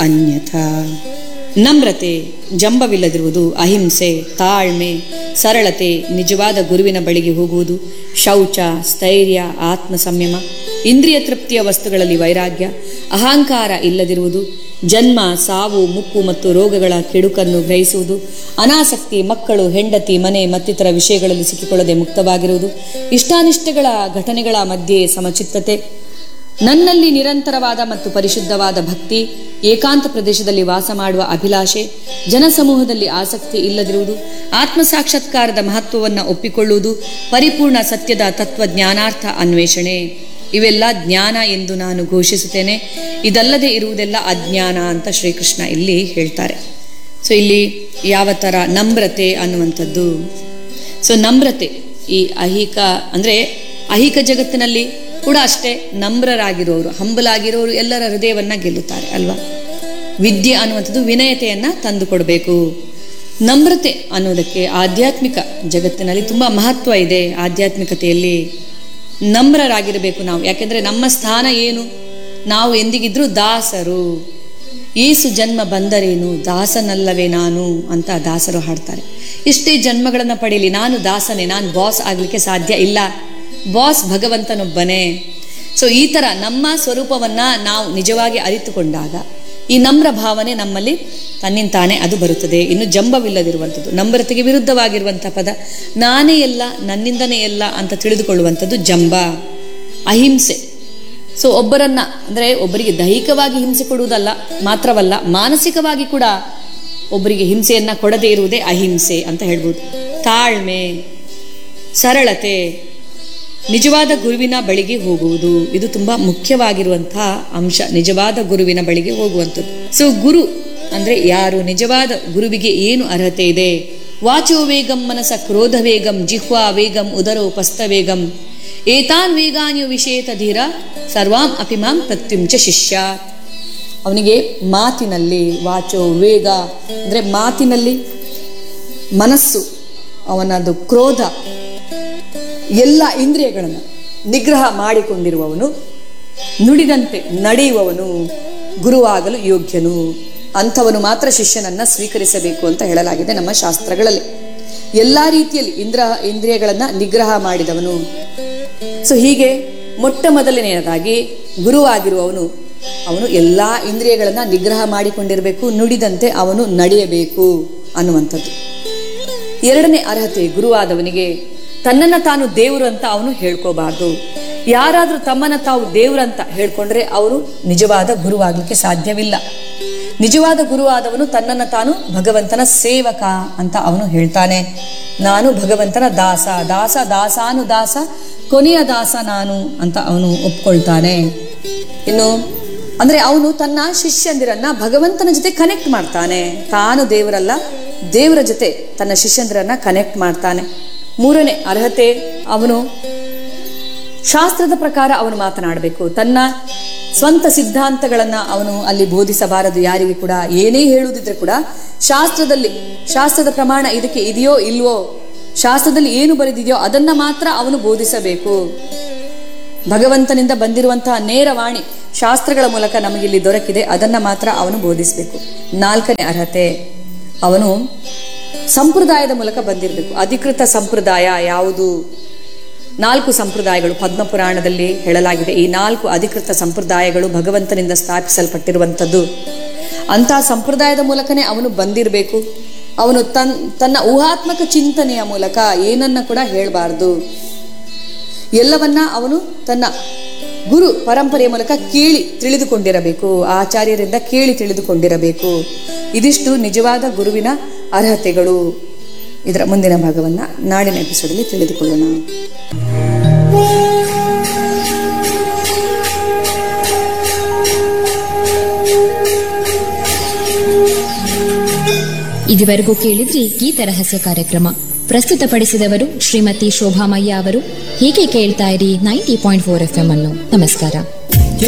ಅನ್ಯಥಾ ನಮ್ರತೆ ಜಂಬವಿಲ್ಲದಿರುವುದು ಅಹಿಂಸೆ ತಾಳ್ಮೆ ಸರಳತೆ ನಿಜವಾದ ಗುರುವಿನ ಬಳಿಗೆ ಹೋಗುವುದು ಶೌಚ ಸ್ಥೈರ್ಯ ಆತ್ಮ ಸಂಯಮ ಇಂದ್ರಿಯ ತೃಪ್ತಿಯ ವಸ್ತುಗಳಲ್ಲಿ ವೈರಾಗ್ಯ ಅಹಂಕಾರ ಇಲ್ಲದಿರುವುದು ಜನ್ಮ ಸಾವು ಮುಪ್ಪು ಮತ್ತು ರೋಗಗಳ ಕೆಡುಕನ್ನು ಗ್ರಹಿಸುವುದು ಅನಾಸಕ್ತಿ ಮಕ್ಕಳು ಹೆಂಡತಿ ಮನೆ ಮತ್ತಿತರ ವಿಷಯಗಳಲ್ಲಿ ಸಿಕ್ಕಿಕೊಳ್ಳದೆ ಮುಕ್ತವಾಗಿರುವುದು ಇಷ್ಟಾನಿಷ್ಟಗಳ ಘಟನೆಗಳ ಮಧ್ಯೆ ಸಮಚಿತ್ತತೆ ನನ್ನಲ್ಲಿ ನಿರಂತರವಾದ ಮತ್ತು ಪರಿಶುದ್ಧವಾದ ಭಕ್ತಿ ಏಕಾಂತ ಪ್ರದೇಶದಲ್ಲಿ ವಾಸ ಮಾಡುವ ಅಭಿಲಾಷೆ ಜನಸಮೂಹದಲ್ಲಿ ಆಸಕ್ತಿ ಇಲ್ಲದಿರುವುದು ಆತ್ಮ ಸಾಕ್ಷಾತ್ಕಾರದ ಮಹತ್ವವನ್ನು ಒಪ್ಪಿಕೊಳ್ಳುವುದು ಪರಿಪೂರ್ಣ ಸತ್ಯದ ತತ್ವಜ್ಞಾನಾರ್ಥ ಅನ್ವೇಷಣೆ ಇವೆಲ್ಲ ಜ್ಞಾನ ಎಂದು ನಾನು ಘೋಷಿಸುತ್ತೇನೆ ಇದಲ್ಲದೆ ಇರುವುದೆಲ್ಲ ಅಜ್ಞಾನ ಅಂತ ಶ್ರೀಕೃಷ್ಣ ಇಲ್ಲಿ ಹೇಳ್ತಾರೆ ಸೊ ಇಲ್ಲಿ ಯಾವ ಥರ ನಮ್ರತೆ ಅನ್ನುವಂಥದ್ದು ಸೊ ನಮ್ರತೆ ಈ ಅಹಿಕ ಅಂದರೆ ಅಹಿಕ ಜಗತ್ತಿನಲ್ಲಿ ಕೂಡ ಅಷ್ಟೇ ನಮ್ರರಾಗಿರೋರು ಹಂಬಲಾಗಿರೋರು ಎಲ್ಲರ ಹೃದಯವನ್ನ ಗೆಲ್ಲುತ್ತಾರೆ ಅಲ್ವಾ ವಿದ್ಯೆ ಅನ್ನುವಂಥದ್ದು ವಿನಯತೆಯನ್ನ ತಂದುಕೊಡಬೇಕು ನಮ್ರತೆ ಅನ್ನೋದಕ್ಕೆ ಆಧ್ಯಾತ್ಮಿಕ ಜಗತ್ತಿನಲ್ಲಿ ತುಂಬ ಮಹತ್ವ ಇದೆ ಆಧ್ಯಾತ್ಮಿಕತೆಯಲ್ಲಿ ನಮ್ರರಾಗಿರಬೇಕು ನಾವು ಯಾಕೆಂದ್ರೆ ನಮ್ಮ ಸ್ಥಾನ ಏನು ನಾವು ಎಂದಿಗಿದ್ರೂ ದಾಸರು ಏಸು ಜನ್ಮ ಬಂದರೇನು ದಾಸನಲ್ಲವೇ ನಾನು ಅಂತ ದಾಸರು ಹಾಡ್ತಾರೆ ಎಷ್ಟೇ ಜನ್ಮಗಳನ್ನು ಪಡೀಲಿ ನಾನು ದಾಸನೇ ನಾನು ಬಾಸ್ ಆಗಲಿಕ್ಕೆ ಸಾಧ್ಯ ಇಲ್ಲ ಬಾಸ್ ಭಗವಂತನೊಬ್ಬನೇ ಸೊ ಈ ಥರ ನಮ್ಮ ಸ್ವರೂಪವನ್ನ ನಾವು ನಿಜವಾಗಿ ಅರಿತುಕೊಂಡಾಗ ಈ ನಮ್ರ ಭಾವನೆ ನಮ್ಮಲ್ಲಿ ತನ್ನಿಂತಾನೇ ಅದು ಬರುತ್ತದೆ ಇನ್ನು ಜಂಬವಿಲ್ಲದಿರುವಂಥದ್ದು ನಮ್ರತೆಗೆ ವಿರುದ್ಧವಾಗಿರುವಂಥ ಪದ ನಾನೇ ಎಲ್ಲ ನನ್ನಿಂದನೇ ಎಲ್ಲ ಅಂತ ತಿಳಿದುಕೊಳ್ಳುವಂಥದ್ದು ಜಂಬ ಅಹಿಂಸೆ ಸೊ ಒಬ್ಬರನ್ನ ಅಂದರೆ ಒಬ್ಬರಿಗೆ ದೈಹಿಕವಾಗಿ ಹಿಂಸೆ ಕೊಡುವುದಲ್ಲ ಮಾತ್ರವಲ್ಲ ಮಾನಸಿಕವಾಗಿ ಕೂಡ ಒಬ್ಬರಿಗೆ ಹಿಂಸೆಯನ್ನ ಕೊಡದೇ ಇರುವುದೇ ಅಹಿಂಸೆ ಅಂತ ಹೇಳ್ಬೋದು ತಾಳ್ಮೆ ಸರಳತೆ ನಿಜವಾದ ಗುರುವಿನ ಬಳಿಗೆ ಹೋಗುವುದು ಇದು ತುಂಬಾ ಮುಖ್ಯವಾಗಿರುವಂತಹ ಅಂಶ ನಿಜವಾದ ಗುರುವಿನ ಬಳಿಗೆ ಹೋಗುವಂಥದ್ದು ಸೊ ಗುರು ಅಂದ್ರೆ ಯಾರು ನಿಜವಾದ ಗುರುವಿಗೆ ಏನು ಅರ್ಹತೆ ಇದೆ ವಾಚೋ ವೇಗಂ ಮನಸ ಕ್ರೋಧ ವೇಗಂ ಜಿಹ್ವಾ ವೇಗಂ ಉದರೋ ಪಸ್ತ ವೇಗಂ ಏತಾನ್ ವೇಗಾನ್ಯು ವಿಷೇತ ಧೀರ ಸರ್ವಾಂ ಅಪಿಮಾಂ ಪ್ರತ್ಯುಂಚ ಶಿಷ್ಯ ಅವನಿಗೆ ಮಾತಿನಲ್ಲಿ ವಾಚೋ ವೇಗ ಅಂದ್ರೆ ಮಾತಿನಲ್ಲಿ ಮನಸ್ಸು ಅವನದು ಕ್ರೋಧ ಎಲ್ಲ ಇಂದ್ರಿಯಗಳನ್ನು ನಿಗ್ರಹ ಮಾಡಿಕೊಂಡಿರುವವನು ನುಡಿದಂತೆ ನಡೆಯುವವನು ಗುರುವಾಗಲು ಯೋಗ್ಯನು ಅಂಥವನು ಮಾತ್ರ ಶಿಷ್ಯನನ್ನ ಸ್ವೀಕರಿಸಬೇಕು ಅಂತ ಹೇಳಲಾಗಿದೆ ನಮ್ಮ ಶಾಸ್ತ್ರಗಳಲ್ಲಿ ಎಲ್ಲ ರೀತಿಯಲ್ಲಿ ಇಂದ್ರ ಇಂದ್ರಿಯಗಳನ್ನ ನಿಗ್ರಹ ಮಾಡಿದವನು ಸೊ ಹೀಗೆ ಮೊಟ್ಟ ಮೊದಲನೆಯದಾಗಿ ಗುರುವಾಗಿರುವವನು ಅವನು ಎಲ್ಲ ಇಂದ್ರಿಯಗಳನ್ನ ನಿಗ್ರಹ ಮಾಡಿಕೊಂಡಿರಬೇಕು ನುಡಿದಂತೆ ಅವನು ನಡೆಯಬೇಕು ಅನ್ನುವಂಥದ್ದು ಎರಡನೇ ಅರ್ಹತೆ ಗುರುವಾದವನಿಗೆ ತನ್ನನ್ನ ತಾನು ದೇವರು ಅಂತ ಅವನು ಹೇಳ್ಕೋಬಾರ್ದು ಯಾರಾದ್ರೂ ತಮ್ಮನ್ನ ತಾವು ದೇವರಂತ ಹೇಳ್ಕೊಂಡ್ರೆ ಅವರು ನಿಜವಾದ ಗುರುವಾಗಲಿಕ್ಕೆ ಸಾಧ್ಯವಿಲ್ಲ ನಿಜವಾದ ಗುರುವಾದವನು ತನ್ನನ್ನ ತಾನು ಭಗವಂತನ ಸೇವಕ ಅಂತ ಅವನು ಹೇಳ್ತಾನೆ ನಾನು ಭಗವಂತನ ದಾಸ ದಾಸ ದಾಸಾನು ದಾಸ ಕೊನೆಯ ದಾಸ ನಾನು ಅಂತ ಅವನು ಒಪ್ಕೊಳ್ತಾನೆ ಇನ್ನು ಅಂದ್ರೆ ಅವನು ತನ್ನ ಶಿಷ್ಯಂದಿರನ್ನ ಭಗವಂತನ ಜೊತೆ ಕನೆಕ್ಟ್ ಮಾಡ್ತಾನೆ ತಾನು ದೇವರಲ್ಲ ದೇವರ ಜೊತೆ ತನ್ನ ಶಿಷ್ಯಂದಿರನ್ನ ಕನೆಕ್ಟ್ ಮಾಡ್ತಾನೆ ಮೂರನೇ ಅರ್ಹತೆ ಅವನು ಶಾಸ್ತ್ರದ ಪ್ರಕಾರ ಅವನು ಮಾತನಾಡಬೇಕು ತನ್ನ ಸ್ವಂತ ಸಿದ್ಧಾಂತಗಳನ್ನ ಅವನು ಅಲ್ಲಿ ಬೋಧಿಸಬಾರದು ಯಾರಿಗೆ ಕೂಡ ಏನೇ ಹೇಳುವುದಿದ್ರೆ ಕೂಡ ಶಾಸ್ತ್ರದಲ್ಲಿ ಶಾಸ್ತ್ರದ ಪ್ರಮಾಣ ಇದಕ್ಕೆ ಇದೆಯೋ ಇಲ್ವೋ ಶಾಸ್ತ್ರದಲ್ಲಿ ಏನು ಬರೆದಿದೆಯೋ ಅದನ್ನ ಮಾತ್ರ ಅವನು ಬೋಧಿಸಬೇಕು ಭಗವಂತನಿಂದ ಬಂದಿರುವಂತಹ ನೇರವಾಣಿ ಶಾಸ್ತ್ರಗಳ ಮೂಲಕ ನಮಗಿಲ್ಲಿ ದೊರಕಿದೆ ಅದನ್ನ ಮಾತ್ರ ಅವನು ಬೋಧಿಸಬೇಕು ನಾಲ್ಕನೇ ಅರ್ಹತೆ ಅವನು ಸಂಪ್ರದಾಯದ ಮೂಲಕ ಬಂದಿರಬೇಕು ಅಧಿಕೃತ ಸಂಪ್ರದಾಯ ಯಾವುದು ನಾಲ್ಕು ಸಂಪ್ರದಾಯಗಳು ಪದ್ಮಪುರಾಣದಲ್ಲಿ ಹೇಳಲಾಗಿದೆ ಈ ನಾಲ್ಕು ಅಧಿಕೃತ ಸಂಪ್ರದಾಯಗಳು ಭಗವಂತನಿಂದ ಸ್ಥಾಪಿಸಲ್ಪಟ್ಟಿರುವಂಥದ್ದು ಅಂತಹ ಸಂಪ್ರದಾಯದ ಮೂಲಕನೇ ಅವನು ಬಂದಿರಬೇಕು ಅವನು ತನ್ ತನ್ನ ಊಹಾತ್ಮಕ ಚಿಂತನೆಯ ಮೂಲಕ ಏನನ್ನ ಕೂಡ ಹೇಳಬಾರ್ದು ಎಲ್ಲವನ್ನ ಅವನು ತನ್ನ ಗುರು ಪರಂಪರೆಯ ಮೂಲಕ ಕೇಳಿ ತಿಳಿದುಕೊಂಡಿರಬೇಕು ಆಚಾರ್ಯರಿಂದ ಕೇಳಿ ತಿಳಿದುಕೊಂಡಿರಬೇಕು ಇದಿಷ್ಟು ನಿಜವಾದ ಗುರುವಿನ ಅರ್ಹತೆಗಳು ಇದರ ಮುಂದಿನ ಭಾಗವನ್ನ ನಾಡಿನ ಎಪಿಸೋಡಲ್ಲಿ ತಿಳಿದುಕೊಳ್ಳೋಣ ಇದುವರೆಗೂ ಕೇಳಿದ್ರಿ ಗೀತ ರಹಸ್ಯ ಕಾರ್ಯಕ್ರಮ ಪ್ರಸ್ತುತಪಡಿಸಿದವರು ಶ್ರೀಮತಿ ಶೋಭಾಮಯ್ಯ ಅವರು ಹೀಗೆ ಕೇಳ್ತಾ ಇರಿ ninety point four F M ಅನ್ನು ನಮಸ್ಕಾರ